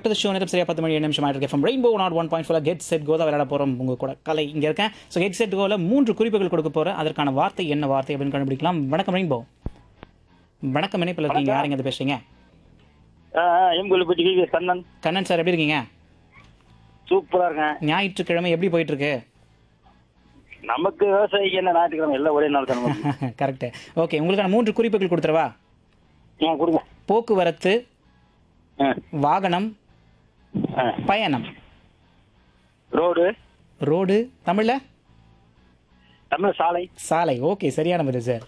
To show நேரம் சரியா பத்து மணி ஏழு நிமிஷம் ஆயிட்டு from rainbow not one point four get set கோதா விளையாட போகிறோம் உங்கள் கூட கலை இங்கே இருக்கேன் ஸோ கெட் செட் கோவில் மூன்று குறிப்புகள் கொடுக்க போகிறேன் அதற்கான வார்த்தை என்ன வார்த்தை அப்படின்னு கண்டுபிடிக்கலாம் வணக்கம் ரெயின்போ வணக்கம் இணைப்பில் இருக்கீங்க யாருங்க இது பேசுறீங்க எம்புலிப்பட்டி வி கண்ணன் கண்ணன் சார் எப்படி இருக்கீங்க சூப்பரா இருக்கேன் ஞாயிற்றுக்கிழமை எப்படி போயிட்டு இருக்கு நமக்கு விவசாயிக்கு என்ன ஞாயிற்றுக்கிழமை எல்லாம் ஒரே நாள் தான் நமக்கு. கரெக்டு ஓகே உங்களுக்கான மூன்று குறிப்புகள் கொடுத்துருவா ஆ கொடுங்க போக்குவரத்து ஆ, வாகனம் ஆ. பயணம் ரோடு ரோடு தமிழில் தமிழ் சாலை சாலை ஓகே சரியான பதில் சார்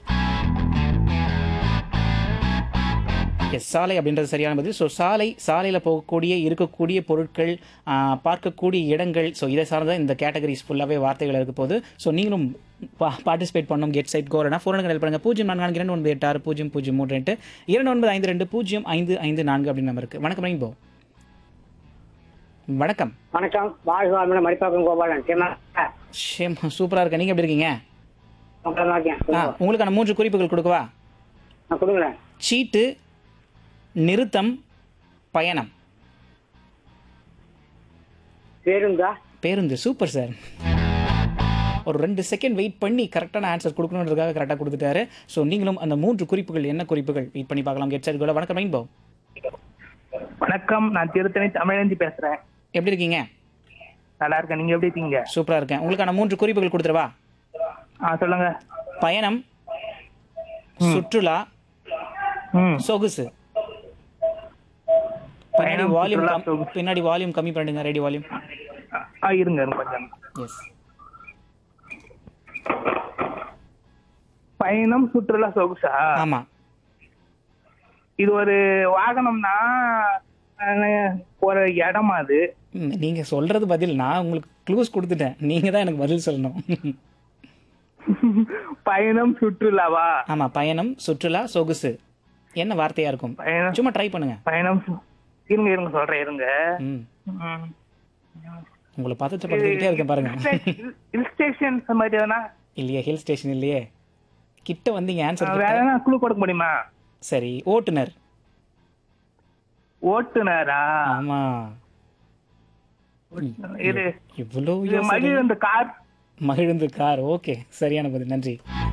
எஸ் சாலை அப்படின்றது சரியான பதில் ஸோ சாலை சாலையில் போகக்கூடிய இருக்கக்கூடிய பொருட்கள் ஆ, பார்க்கக்கூடிய இடங்கள் ஸோ இதை சார்ந்த இந்த கேட்டகரிஸ் ஃபுல்லாகவே வார்த்தைகள் இருக்க போகுது ஸோ நீங்களும் பா பார்ட்டிசிபேட் பண்ணணும் கெட் சைட் கோரனா ஃபோன் நம்பர் பண்ணுங்கள் பூஜ்ஜியம் நான்கு நான்கு இரண்டு ஒன்பது எட்டு ஆறு பூஜ்ஜியம் பூஜ்ஜியம் மூன்று எட்டு இரண்டு ஒன்பது ஐந்து ரெண்டு பூஜ்ஜியம் ஐந்து ஐந்து நான்கு அப்படின்னு நம்பர் இருக்குது வணக்கம் ரெயின்போ வணக்கம் வணக்கம் வாழ்க வாழ்முறை மடிப்பாக்கம் கோபாலன் சரிமா ஷேம் சூப்பராக இருக்கேன் நீங்கள் எப்படி இருக்கீங்க உங்களை இருக்கேன் ஆ உங்களுக்கான மூன்று குறிப்புகள் கொடுக்கவா நான் கொடுங்களேன் சீட்டு நிறுத்தம் பயணம் பேருந்தா பேருந்து சூப்பர் சார் ஒரு ரெண்டு செகண்ட் வெயிட் பண்ணி கரெக்டான ஆன்சர் கொடுக்கணுன்றதுக்காக கரெக்டாக கொடுத்துட்டாரு ஸோ நீங்களும் அந்த மூன்று குறிப்புகள் என்ன குறிப்புகள் வெயிட் பண்ணி பார்க்கலாம் கெட் சார் கூட வணக்கம் ரெயின்போ வணக்கம் நான் திருத்தணி தமிழந்தி பேசுறேன் எப்படி இருக்கீங்க நல்லா இருக்கேன் நீங்க எப்படி இருக்கீங்க சூப்பராக இருக்கேன் உங்களுக்கான மூன்று குறிப்புகள் கொடுத்துருவா ஆ சொல்லுங்க பயணம் சுற்றுலா ம் சொகுசு பின்னாடி பயணம், வால்யூம் சுற்றுலா, சொகுசு. பின்னாடி வால்யூம் கம்மி பண்ணிடுங்க ரெடி வால்யூம் ஆ இருங்க இருங்க கொஞ்சம் எஸ் பயணம் சுற்றுலா சொகுசா ஆமாம் இது ஒரு வாகனம்னா அஹ், ஒரு இடமா அது ம், நீங்க சொல்றது பதில் நான் உங்களுக்கு க்ளூஸ் கொடுத்துட்டேன் நீங்க தான் எனக்கு பதில் சொல்லணும் பயணம் சுற்றுலாவா ஆமா பயணம் சுற்றுலா சொகுசு என்ன வார்த்தையா இருக்கும் பயணம் சும்மா ட்ரை பண்ணுங்க பயணம் சு- இருங்க இருங்க சொல்றேன் இருங்க ம் ம். உங்களை பதற்றப்படுத்திக்கிட்டே இருக்கேன் பாருங்க ஹில் ஹில் ஸ்டேஷன் மாதிரி எதனா இல்லையே ஹில் ஸ்டேஷன் இல்லையே கிட்ட வந்தீங்க அஹ், ஆன்சர் வேற எதனா குழு கொடுக்க முடியுமா சரி ஓட்டுநர் ஓட்டுநரா ஆமா இது இவ்வளோ இது யோசனை. மகிழ்ந்த கார் மகிழுந்து கார் ஓகே சரியான பதில் நன்றி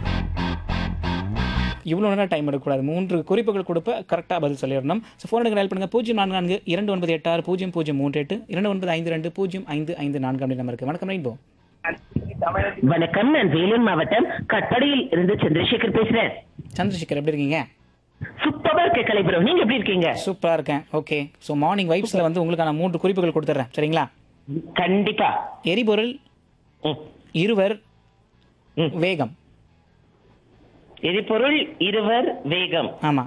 இவ்வளோ நேரம் டைம் எடுக்கக்கூடாது மூன்று குறிப்புகள் கொடுப்ப கரெக்டாக பதில் சொல்லிடணும் ஸோ ஃபோன் எடுக்க பண்ணுங்க பூஜ்ஜியம் நான்கு நான்கு இரண்டு ஒன்பது எட்டு ஆறு பூஜ்ஜியம் பூஜ்ஜியம் மூன்று எட்டு இரண்டு ஒன்பது ஐந்து ரெண்டு பூஜ்ஜியம் ஐந்து ஐந்து நான்கு அப்படி நம்பருக்கு வணக்கம் ரெயின்போ தமிழந்தி வணக்கம் நான் வேலூர் மாவட்டம் கட்டடியில் இருந்து சந்திரசேகர் பேசுறேன் சந்திரசேகர் எப்படி இருக்கீங்க சூப்பரா இருக்க கலைபுரம் நீங்க எப்படி இருக்கீங்க சூப்பராக இருக்கேன் ஓகே ஸோ மார்னிங் வைப்ஸில் வந்து உங்களுக்கான மூன்று குறிப்புகள் கொடுத்துட்றேன் சரிங்களா கண்டிப்பா எரிபொருள் ம். இருவர் ம். வேகம் எரிபொருள் இருவர் வேகம் ஆமாம்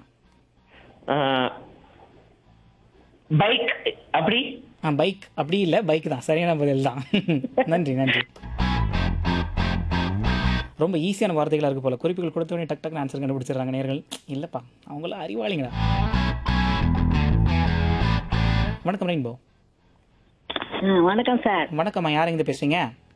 பைக் அப்படி ஆ பைக் அப்படி இல்லை பைக் தான் சரியான பதில் தான் நன்றி நன்றி ரொம்ப ஈஸியான வார்த்தைகளாக இருக்கு போல குறிப்புகள் கொடுத்த உடனே டக் டக்குன்னு ஆன்சர் கண்டுபிடிச்சிடுறாங்க நேர்கள் இல்லைப்பா அவங்களாம் அறிவாளிங்களா வணக்கம் ரெயின்போ வணக்கம் சார் வணக்கம்மா யாருங்க இது பேசுறீங்க